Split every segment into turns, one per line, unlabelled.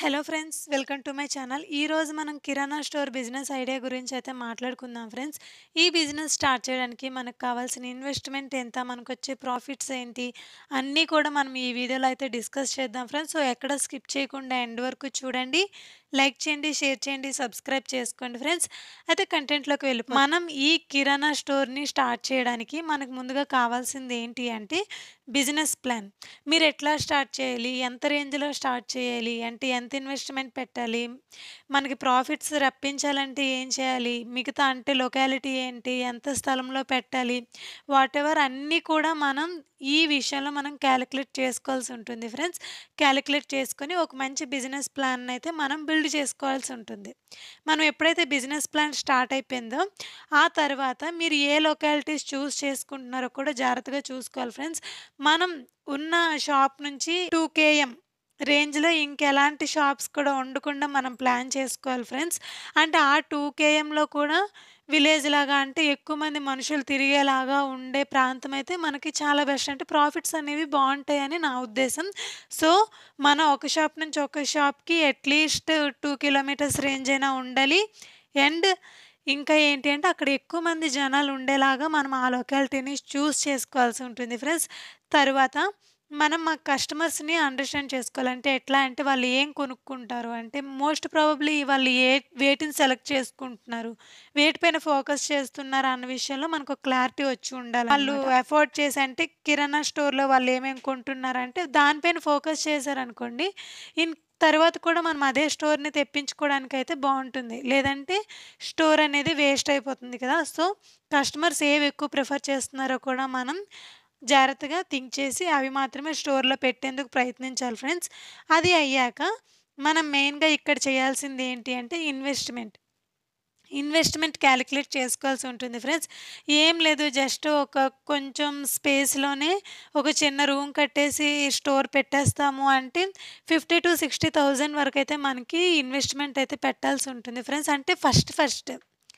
Hello friends welcome to my channel ఈరోజు మనం కిరాణా store business idea గురించి అయితే మాట్లాడుకుందాం ఫ్రెండ్స్ ఈ బిజినెస్ స్టార్ట్ చేయడానికి మనకు కావాల్సిన ఇన్వెస్ట్మెంట్ ఎంత మనకు వచ్చే ప్రాఫిట్స్ ఏంటి అన్నీ కూడా మనం ఈ వీడియోలో అయితే డిస్కస్ చేద్దాం ఫ్రెండ్స్ సో ఎక్కడ స్కిప్ చేయకుండా ఎండ్ వరకు చూడండి లైక్ చేయండి షేర్ చేయండి సబ్స్క్రైబ్ చేసుకోండి ఫ్రెండ్స్ అయితే కంటెంట్లోకి వెళ్ళి మనం ఈ కిరాణా స్టోర్ని స్టార్ట్ చేయడానికి మనకు ముందుగా కావాల్సింది ఏంటి అంటే బిజినెస్ ప్లాన్ మీరు ఎట్లా స్టార్ట్ చేయాలి ఎంత రేంజ్లో స్టార్ట్ చేయాలి అంటే ఎంత ఇన్వెస్ట్మెంట్ పెట్టాలి మనకి ప్రాఫిట్స్ రప్పించాలంటే ఏం చేయాలి మిగతా అంటే లొకాలిటీ ఏంటి ఎంత స్థలంలో పెట్టాలి వాట్ ఎవర్ అన్నీ కూడా మనం ఈ విషయంలో మనం క్యాలిక్యులేట్ చేసుకోవాల్సి ఉంటుంది ఫ్రెండ్స్ క్యాలిక్యులేట్ చేసుకొని ఒక మంచి బిజినెస్ ప్లాన్ అయితే మనం బిల్డ్ చేసుకోవాల్సి ఉంటుంది మనం ఎప్పుడైతే బిజినెస్ ప్లాన్ స్టార్ట్ అయిపోయిందో ఆ తర్వాత మీరు ఏ లొకాలిటీస్ చూస్ చేసుకుంటున్నారో కూడా జాగ్రత్తగా చూసుకోవాలి ఫ్రెండ్స్ మనం ఉన్న షాప్ నుంచి టూ కేఎం రేంజ్లో ఇంకెలాంటి షాప్స్ కూడా ఉండకుండా మనం ప్లాన్ చేసుకోవాలి ఫ్రెండ్స్ అంటే ఆ టూ కేఎంలో కూడా విలేజ్ లాగా అంటే ఎక్కువ మంది మనుషులు తిరిగేలాగా ఉండే ప్రాంతం అయితే మనకి చాలా బెస్ట్ అంటే ప్రాఫిట్స్ అనేవి బాగుంటాయని నా ఉద్దేశం సో మనం ఒక షాప్ నుంచి ఒక షాప్కి అట్లీస్ట్ టూ కిలోమీటర్స్ రేంజ్ అయినా ఉండాలి అండ్ ఇంకా ఏంటి అంటే అక్కడ ఎక్కువ మంది జనాలు ఉండేలాగా మనం ఆ లొకాలిటీని చూస్ చేసుకోవాల్సి ఉంటుంది ఫ్రెండ్స్ తర్వాత మనం మా కస్టమర్స్ని అండర్స్టాండ్ చేసుకోవాలంటే ఎట్లా అంటే వాళ్ళు ఏం కొనుక్కుంటారు అంటే మోస్ట్ ప్రాబబ్లీ వాళ్ళు ఏ వేటిని సెలెక్ట్ చేసుకుంటున్నారు వేటి పైన ఫోకస్ చేస్తున్నారు అన్న విషయంలో మనకు క్లారిటీ వచ్చి ఉండాలి వాళ్ళు అఫోర్డ్ చేసి అంటే కిరాణా స్టోర్లో వాళ్ళు ఏమేమి కొంటున్నారు అంటే దానిపైన ఫోకస్ చేశారనుకోండి ఇన్ తర్వాత కూడా మనం అదే స్టోర్ని తెప్పించుకోవడానికి అయితే బాగుంటుంది లేదంటే స్టోర్ అనేది వేస్ట్ అయిపోతుంది కదా సో కస్టమర్స్ ఏవి ఎక్కువ ప్రిఫర్ చేస్తున్నారో కూడా మనం జాగ్రత్తగా థింక్ చేసి అవి మాత్రమే స్టోర్లో పెట్టేందుకు ప్రయత్నించాలి ఫ్రెండ్స్ అది అయ్యాక మనం మెయిన్గా ఇక్కడ చేయాల్సింది ఏంటి అంటే ఇన్వెస్ట్మెంట్ ఇన్వెస్ట్మెంట్ క్యాలిక్యులేట్ చేసుకోవాల్సి ఉంటుంది ఫ్రెండ్స్ ఏం లేదు జస్ట్ ఒక కొంచెం స్పేస్లోనే ఒక చిన్న రూమ్ కట్టేసి స్టోర్ పెట్టేస్తాము అంటే ఫిఫ్టీ టు సిక్స్టీ థౌజండ్ వరకు అయితే మనకి ఇన్వెస్ట్మెంట్ అయితే పెట్టాల్సి ఉంటుంది ఫ్రెండ్స్ అంటే ఫస్ట్ ఫస్ట్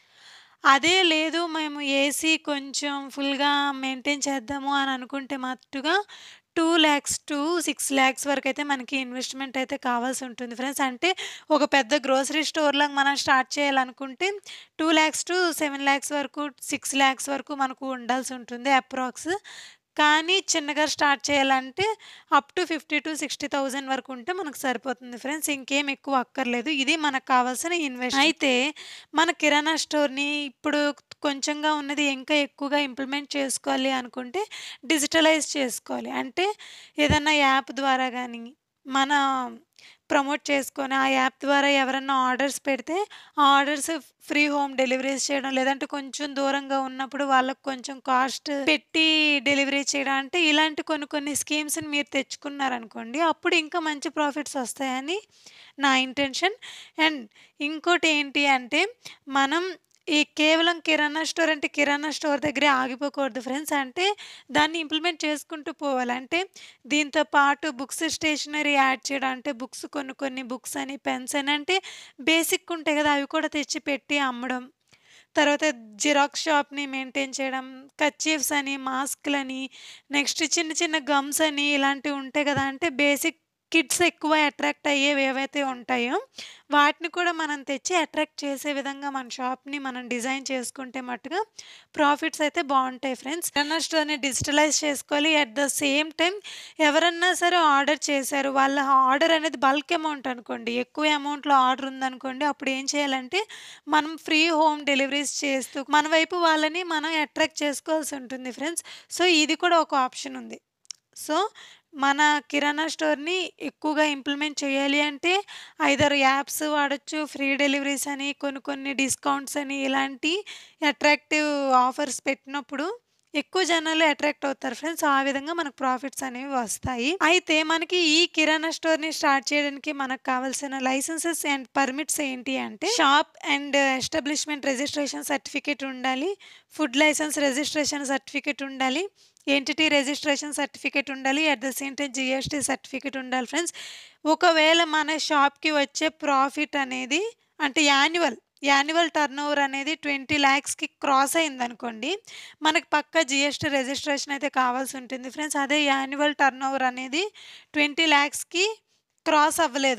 అదే లేదు మేము ఏసీ కొంచెం ఫుల్గా మెయింటైన్ చేద్దాము అని అనుకుంటే మట్టుగా two lakhs to six lakhs వరకు అయితే మనకి ఇన్వెస్ట్మెంట్ అయితే కావాల్సి ఉంటుంది ఫ్రెండ్స్ అంటే ఒక పెద్ద గ్రోసరీ స్టోర్లో మనం స్టార్ట్ చేయాలనుకుంటే two lakhs to seven lakhs వరకు సిక్స్ ల్యాక్స్ వరకు మనకు ఉండాల్సి ఉంటుంది అప్రాక్స్ కానీ చిన్నగా స్టార్ట్ చేయాలంటే up to fifty to sixty thousand వరకు ఉంటే మనకు సరిపోతుంది ఫ్రెండ్స్ ఇంకేం ఎక్కువ అక్కర్లేదు ఇది మనకు కావాల్సిన ఇన్వెస్ట్ అయితే మన కిరాణా స్టోర్ని ఇప్పుడు కొంచెంగా ఉన్నది ఇంకా ఎక్కువగా ఇంప్లిమెంట్ చేసుకోవాలి అనుకుంటే డిజిటలైజ్ చేసుకోవాలి అంటే ఏదన్నా యాప్ ద్వారా కానీ మన ప్రమోట్ చేసుకొని ఆ యాప్ ద్వారా ఎవరన్నా ఆర్డర్స్ పెడితే ఆ ఆర్డర్స్ ఫ్రీ హోమ్ డెలివరీస్ చేయడం లేదంటే కొంచెం దూరంగా ఉన్నప్పుడు వాళ్ళకి కొంచెం కాస్ట్ పెట్టి డెలివరీ చేయడం అంటే ఇలాంటి కొన్ని కొన్ని స్కీమ్స్ని మీరు తెచ్చుకున్నారనుకోండి అప్పుడు ఇంకా మంచి ప్రాఫిట్స్ వస్తాయని నా ఇంటెన్షన్ అండ్ ఇంకోటి ఏంటి అంటే మనం ఈ కేవలం కిరాణా స్టోర్ అంటే కిరాణా స్టోర్ దగ్గరే ఆగిపోకూడదు ఫ్రెండ్స్ అంటే దాన్ని ఇంప్లిమెంట్ చేసుకుంటూ పోవాలి అంటే దీంతో పాటు బుక్స్ స్టేషనరీ యాడ్ చేయడం అంటే బుక్స్ కొన్ని కొన్ని బుక్స్ అని పెన్స్ అని అంటే బేసిక్ ఉంటాయి కదా అవి కూడా తెచ్చి పెట్టి అమ్మడం తర్వాత జిరాక్స్ షాప్ని మెయింటైన్ చేయడం కచీఫ్స్ అని మాస్క్లని నెక్స్ట్ చిన్న చిన్న గమ్స్ అని ఇలాంటివి ఉంటాయి కదా అంటే బేసిక్ కిడ్స్ ఎక్కువ అట్రాక్ట్ అయ్యేవి ఏవైతే ఉంటాయో వాటిని కూడా మనం తెచ్చి అట్రాక్ట్ చేసే విధంగా మన షాప్ని మనం డిజైన్ చేసుకుంటే మట్టుగా ప్రాఫిట్స్ అయితే బాగుంటాయి ఫ్రెండ్స్ కిరాణా స్టోర్ని డిజిటలైజ్ చేసుకోవాలి అట్ ద సేమ్ టైం ఎవరన్నా సరే ఆర్డర్ చేశారు వాళ్ళ ఆర్డర్ అనేది బల్క్ అమౌంట్ అనుకోండి ఎక్కువ అమౌంట్లో ఆర్డర్ ఉందనుకోండి అప్పుడు ఏం చేయాలంటే మనం ఫ్రీ హోమ్ డెలివరీస్ చేస్తూ మన వైపు వాళ్ళని మనం అట్రాక్ట్ చేసుకోవాల్సి ఉంటుంది ఫ్రెండ్స్ సో ఇది కూడా ఒక ఆప్షన్ ఉంది సో మన కిరాణా స్టోర్ని ఎక్కువగా ఇంప్లిమెంట్ చేయాలి అంటే ఐదర్ యాప్స్ వాడచ్చు ఫ్రీ డెలివరీస్ అని కొన్ని కొన్ని డిస్కౌంట్స్ అని ఇలాంటి అట్రాక్టివ్ ఆఫర్స్ పెట్టినప్పుడు ఎక్కువ జనాలు అట్రాక్ట్ అవుతారు ఫ్రెండ్స్ ఆ విధంగా మనకు ప్రాఫిట్స్ అనేవి వస్తాయి అయితే మనకి ఈ కిరాణా స్టోర్ని స్టార్ట్ చేయడానికి మనకు కావాల్సిన లైసెన్సెస్ అండ్ పర్మిట్స్ ఏంటి అంటే shop and establishment registration certificate ఉండాలి ఫుడ్ లైసెన్స్ రిజిస్ట్రేషన్ సర్టిఫికేట్ ఉండాలి ఎంటిటీ రిజిస్ట్రేషన్ సర్టిఫికేట్ ఉండాలి at the same time GST certificate ఉండాలి ఫ్రెండ్స్ ఒకవేళ మన షాప్కి వచ్చే ప్రాఫిట్ అనేది అంటే యాన్యువల్ యాన్యువల్ టర్న్ ఓవర్ అనేది ట్వంటీ ల్యాక్స్కి క్రాస్ అయింది అనుకోండి మనకి పక్క జిఎస్టీ రిజిస్ట్రేషన్ అయితే కావాల్సి ఉంటుంది ఫ్రెండ్స్ అదే యాన్యువల్ టర్న్ ఓవర్ అనేది ట్వంటీ ల్యాక్స్కి క్రాస్ అవ్వలేదు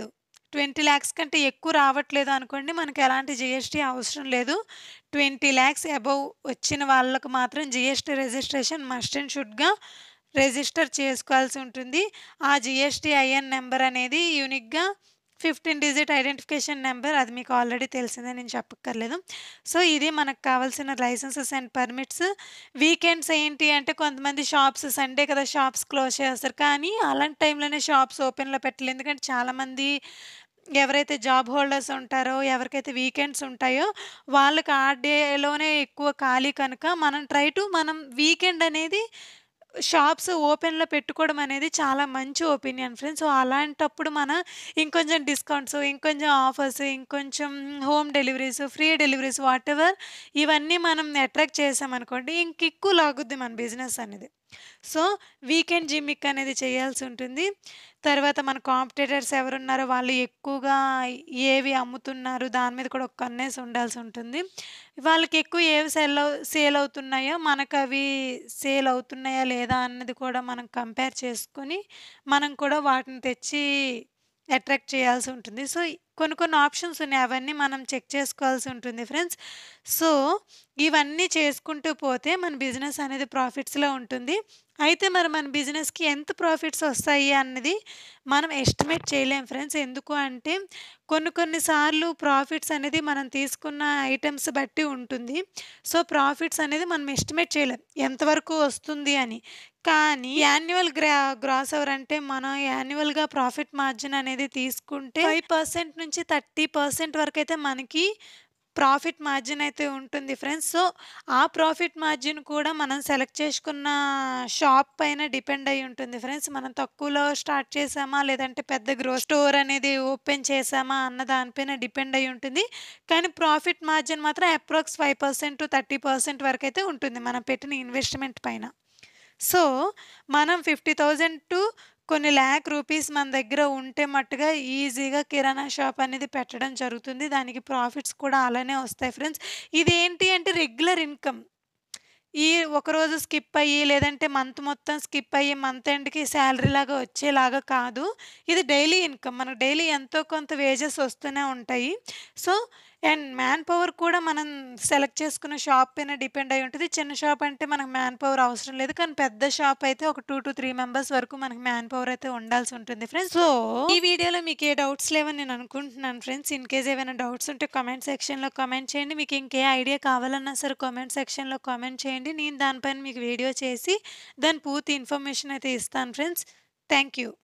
20,00,000 కంటే ఎక్కువ రావట్లేదు అనుకోండి మనకి ఎలాంటి జీఎస్టీ అవసరం లేదు. 20,00,000 అబోవ్ వచ్చిన వాళ్ళకి మాత్రం జీఎస్టీ రిజిస్ట్రేషన్ మస్ట్ అండ్ షుడ్‌గా రిజిస్టర్ చేసుకోవాల్సి ఉంటుంది. ఆ జీఎస్టీ ఐఎన్ నంబర్ అనేది యూనిక్‌గా 15 డిజిట్ ఐడెంటిఫికేషన్ నంబర్ అది మీకు ఆల్రెడీ తెలిసిందే నేను చెప్పక్కర్లేదు. సో, ఇది మనకు కావాల్సిన లైసెన్సెస్ అండ్ పర్మిట్స్. వీకెండ్స్ ఏంటి అంటే కొంతమంది షాప్స్ సండే కదా షాప్స్ క్లోజ్ చేస్తారు. కానీ అలాంటి టైంలోనే షాప్స్ ఓపెన్‌లో పెట్టాలి. ఎందుకంటే చాలామంది ఎవరైతే జాబ్ హోల్డర్స్ ఉంటారో, ఎవరికైతే వీకెండ్స్ ఉంటాయో వాళ్ళకి ఆ డేలోనే ఎక్కువ ఖాళీ కనుక మనం ట్రై టు మనం వీకెండ్ అనేది షాప్స్ ఓపెన్‌లో పెట్టుకోవడం అనేది చాలా మంచి ఒపీనియన్ ఫ్రెండ్స్. సో, అలాంటప్పుడు మనం ఇంకొంచెం డిస్కౌంట్స్, ఇంకొంచెం ఆఫర్స్, ఇంకొంచెం home deliveries, free deliveries whatever ఇవన్నీ మనం అట్రాక్ట్ చేశామనుకోండి ఇంక ఎక్కువ లాగుద్ది మన బిజినెస్ అనేది. సో, వీకెండ్ జిమ్మిక్ అనేది చేయాల్సి ఉంటుంది. తర్వాత మన కాంపిటీటర్స్ ఎవరున్నారో వాళ్ళు ఎక్కువగా ఏవి అమ్ముతున్నారు దాని మీద కూడా ఒక కన్నేసి ఉండాల్సి ఉంటుంది. వాళ్ళకి ఎక్కువ ఏవి సెల్ అవ్ సేల్ అవుతున్నాయో మనకవి సేల్ అవుతున్నాయా లేదా అన్నది కూడా మనం కంపేర్ చేసుకొని మనం కూడా వాటిని తెచ్చి అట్రాక్ట్ చేయాల్సి ఉంటుంది. సో, కొన్ని కొన్ని ఆప్షన్స్ ఉన్నాయి. అవన్నీ మనం చెక్ చేసుకోవాల్సి ఉంటుంది ఫ్రెండ్స్. సో, ఇవన్నీ చేసుకుంటూ పోతే మన బిజినెస్ అనేది ప్రాఫిట్స్‌లో ఉంటుంది. అయితే మరి మన బిజినెస్‌కి ఎంత ప్రాఫిట్స్ వస్తాయి అన్నది మనం ఎస్టిమేట్ చేయలేం ఫ్రెండ్స్. ఎందుకు అంటే కొన్ని కొన్ని సార్లు ప్రాఫిట్స్ అనేది మనం తీసుకున్న ఐటెమ్స్ బట్టి ఉంటుంది. సో, ప్రాఫిట్స్ అనేది మనం ఎస్టిమేట్ చేయలేం. ఎంతవరకు వస్తుంది అని. కానీ యాన్యువల్ గ్రా గ్రాస్ ఓవర్ అంటే మనం యాన్యువల్‌గా ప్రాఫిట్ మార్జిన్ అనేది తీసుకుంటే 5% నుంచి 30% వరకైతే మనకి ప్రాఫిట్ మార్జిన్ అయితే ఉంటుంది ఫ్రెండ్స్. సో, ఆ ప్రాఫిట్ మార్జిన్ కూడా మనం సెలెక్ట్ చేసుకున్న షాప్ పైన డిపెండ్ అయ్యి ఉంటుంది ఫ్రెండ్స్. మనం తక్కువలో స్టార్ట్ చేశామా లేదంటే పెద్ద గ్రో స్టోర్ అనేది ఓపెన్ చేశామా అన్న దానిపైన డిపెండ్ అయ్యి ఉంటుంది. కానీ ప్రాఫిట్ మార్జిన్ మాత్రం అప్రాక్స్ 5%-30% వరకైతే ఉంటుంది మనం పెట్టిన ఇన్వెస్ట్‌మెంట్ పైన. సో, మనం 50,000 టు కొన్ని లాక్ రూపీస్ మన దగ్గర ఉంటే మట్టుగా ఈజీగా కిరాణా షాప్ అనేది పెట్టడం జరుగుతుంది. దానికి ప్రాఫిట్స్ కూడా అలానే వస్తాయి ఫ్రెండ్స్. ఇదేంటి అంటే రెగ్యులర్ ఇన్‌కమ్. ఈ ఒకరోజు స్కిప్ అయ్యి లేదంటే మంత్ మొత్తం స్కిప్ అయ్యి మంత్ ఎండ్‌కి సాలరీ లాగా వచ్చేలాగా కాదు. ఇది డైలీ ఇన్‌కమ్. మనకు డైలీ ఎంతో కొంత వేజెస్ వస్తూనే ఉంటాయి. సో, అండ్ మ్యాన్ పవర్ కూడా మనం సెలెక్ట్ చేసుకున్న షాప్ పైన డిపెండ్ అయ్యి ఉంటది. చిన్న షాప్ అంటే మనకు మ్యాన్ పవర్ అవసరం లేదు. కానీ పెద్ద షాప్ అయితే ఒక 2-3 మెంబర్స్ వరకు మనకు మ్యాన్ పవర్ అయితే ఉండాల్సి ఉంటుంది ఫ్రెండ్స్. సో, ఈ వీడియోలో మీకు ఏ డౌట్స్ లేవని నేను అనుకుంటున్నాను ఫ్రెండ్స్. ఇన్ కేస్ ఏవైనా డౌట్స్ ఉంటే కామెంట్ సెక్షన్‌లో కామెంట్ చేయండి. మీకు ఇంకే ఐడియా కావాలన్నా సరే కామెంట్ సెక్షన్‌లో కామెంట్ చేయండి. నేను దానిపైన మీకు వీడియో చేసి దాని పూర్తి ఇన్ఫర్మేషన్ అయితే ఇస్తాను ఫ్రెండ్స్. Thank you.